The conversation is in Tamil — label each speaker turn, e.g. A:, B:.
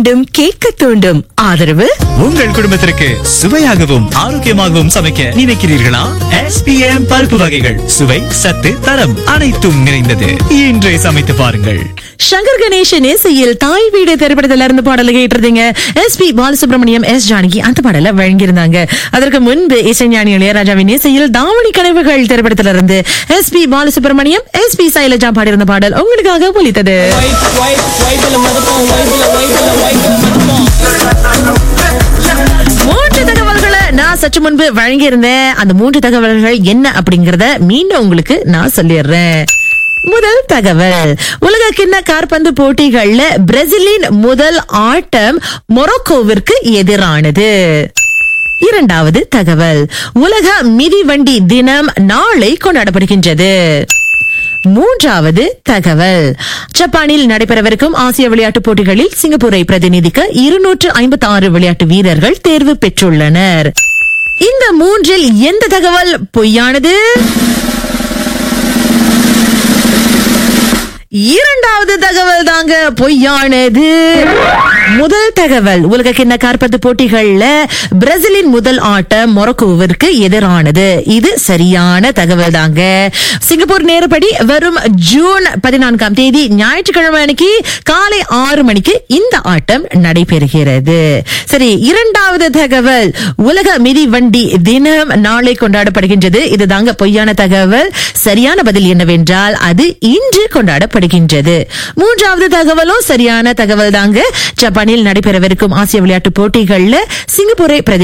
A: வேண்டும் கேட்க தூண்டும் ஆதரவு
B: உங்கள் குடும்பத்திற்கு சுவையாகவும் ஆரோக்கியமாகவும் சமைக்க நினைக்கிறீர்களா எஸ்பிஎம் பருப்பு வகைகள் சுவை சத்து தரம் அனைத்தும் நிறைந்தது இன்றே சமைத்து பாருங்கள்
A: சங்கர் கணேசன் இசையில் தாய் வீடு திரைப்படத்துல இருந்து பாடல கேட்டிருந்தீங்க S P Balasubramaniam S Janaki அந்த பாடல வழங்கியிருந்தாங்க அதற்கு முன்பு இசைஞானி இளையராஜாவின் இசையில் தாவணி கனவுகள் திரைப்படத்துல இருந்து S P Balasubramaniam S P Sailaja பாடியிருந்த பாடல் உங்களுக்காக ஒலித்தது மூன்று தகவல்களை நான் சற்று முன்பு வழங்கியிருந்தேன் அந்த மூன்று தகவல்கள் என்ன அப்படிங்கறத மீண்டும் உங்களுக்கு நான் சொல்லிடுறேன் முதல் தகவல் உலக கிண்ண காற்பந்து போட்டிகள்ல பிரேசிலின் முதல் ஆட்டம் மொரோக்கோவிற்கு எதிரானது இரண்டாவது தகவல் உலக மிதிவண்டி தினம் நாளை கொண்டாடப்படுகின்றது மூன்றாவது தகவல் ஜப்பானில் நடைபெறவிருக்கும் ஆசிய விளையாட்டுப் போட்டிகளில் சிங்கப்பூரை பிரதிநிதிக்க இருநூற்று ஐம்பத்தி ஆறு விளையாட்டு வீரர்கள் தேர்வு பெற்றுள்ளனர் இந்த மூன்றில் எந்த தகவல் பொய்யானது இரண்டாவது தகவல் தாங்க பொய்யானது முதல் தகவல் உலக கிண்ண காற்பந்து போட்டிகள்ல பிரேசிலின் முதல் ஆட்டம் மொரோக்கோவிற்கு எதிரானது இது சரியான தகவல் தாங்க சிங்கப்பூர் நேரப்படி வரும் ஜூன் பதினான்காம் தேதி ஞாயிற்றுக்கிழமை அன்னைக்கு காலை ஆறு மணிக்கு இந்த ஆட்டம் நடைபெறுகிறது சரி இரண்டாவது தகவல் உலக மிதிவண்டி தினம் நாளை கொண்டாடப்படுகின்றது இதுதாங்க பொய்யான தகவல் சரியான பதில் என்னவென்றால் அது இன்று கொண்டாடப்படுகின்றது மூன்றாவது தகவலும் சரியான தகவல் தாங்க ஜப்பானில் நடைபெறவிருக்கும் ஆசிய விளையாட்டுப் போட்டிகள்ல சிங்கப்பூரை பிரதி